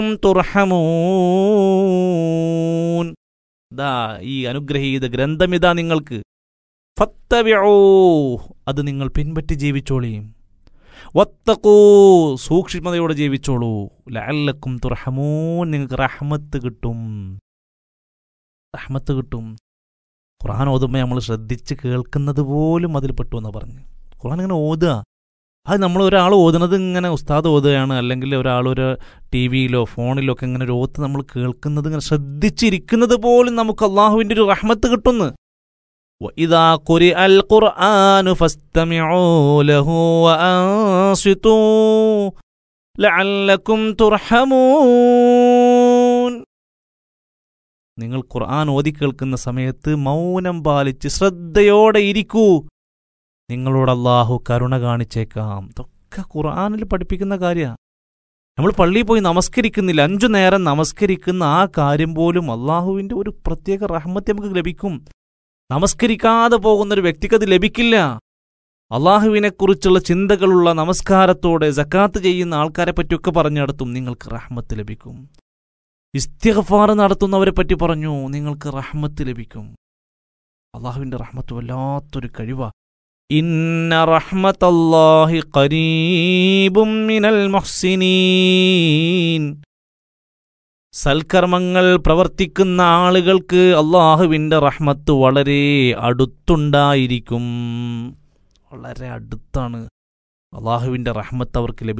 തുർഹമൂൻ ദാ ഈ അനുഗ്രഹീത ഗ്രന്ഥമിതാ നിങ്ങൾക്ക് ഫത്തബിഊ അത് നിങ്ങൾ പിൻപറ്റി ജീവിച്ചോളിയും വത്തക്കൂ സൂക്ഷ്മതയോടെ ജീവിച്ചോളൂ ലഅല്ലക്കും തുർഹമൂൻ നിങ്ങൾക്ക് റഹ്മത്ത് കിട്ടും റഹ്മത്ത് കിട്ടും ഖുർആൻ ഓതുമ്പോൾ നമ്മൾ ശ്രദ്ധിച്ച് കേൾക്കുന്നത് പോലും അതിൽ പെട്ടു എന്ന് പറഞ്ഞു ഖുർആൻ ഇങ്ങനെ ഓതുക അത് നമ്മൾ ഒരാൾ ഓതുന്നത് ഇങ്ങനെ ഉസ്താദ് ഓതുകയാണ് അല്ലെങ്കിൽ ഒരാൾ ഒരു ടി വിയിലോ ഫോണിലോ ഒക്കെ ഇങ്ങനെ ഒരു ഓത്ത് നമ്മൾ കേൾക്കുന്നത് ഇങ്ങനെ ശ്രദ്ധിച്ചിരിക്കുന്നത് പോലും നമുക്ക് അള്ളാഹുവിൻ്റെ ഒരു റഹ്മത്ത് കിട്ടുന്നു وإذا قرئ القرآن فاستمعوا له وأنصتوا لعلكم ترحمون നിങ്ങൾ ഖുർആൻ ഓതി കേൾക്കുന്ന സമയത്ത് മൗനം പാലിച്ച് ശ്രദ്ധയോടെ ഇരിക്കൂ നിങ്ങളോട് അള്ളാഹു കരുണ കാണിച്ചേക്കാം ഇതൊക്കെ ഖുർആനിൽ പഠിപ്പിക്കുന്ന കാര്യമാണ് നമ്മൾ പള്ളിയിൽ പോയി നമസ്കരിക്കുന്നില്ല അഞ്ചു നേരം നമസ്കരിക്കുന്ന ആ കാര്യം പോലും അള്ളാഹുവിൻ്റെ ഒരു പ്രത്യേക റഹ്മത്ത് നമുക്ക് ലഭിക്കും നമസ്കരിക്കാതെ പോകുന്ന ഒരു വ്യക്തിക്ക് അത് ലഭിക്കില്ല അള്ളാഹുവിനെക്കുറിച്ചുള്ള ചിന്തകളുള്ള നമസ്കാരത്തോടെ ജക്കാത്ത് ചെയ്യുന്ന ആൾക്കാരെ പറ്റിയൊക്കെ പറഞ്ഞിടത്തും നിങ്ങൾക്ക് റഹ്മത്ത് ലഭിക്കും ഇസ്തിഗ്ഫാർ നടത്തുന്നവരെ പറ്റി പറഞ്ഞു നിങ്ങൾക്ക് റഹ്മത്ത് ലഭിക്കും അള്ളാഹുവിന്റെ റഹ്മത്ത് വല്ലാത്തൊരു കഴിവാ ഇന്ന റഹ്മത്തല്ലാഹി ഖരീബും മിനൽ മുഹ്സിനീൻ സൽക്കർമ്മങ്ങൾ പ്രവർത്തിക്കുന്ന ആളുകൾക്ക് അള്ളാഹുവിൻ്റെ റഹ്മത്ത് വളരെ അടുത്തുണ്ടായിരിക്കും വളരെ അടുത്താണ് അള്ളാഹുവിൻ്റെ റഹ്മത്ത് അവർക്ക് ലഭിക്കും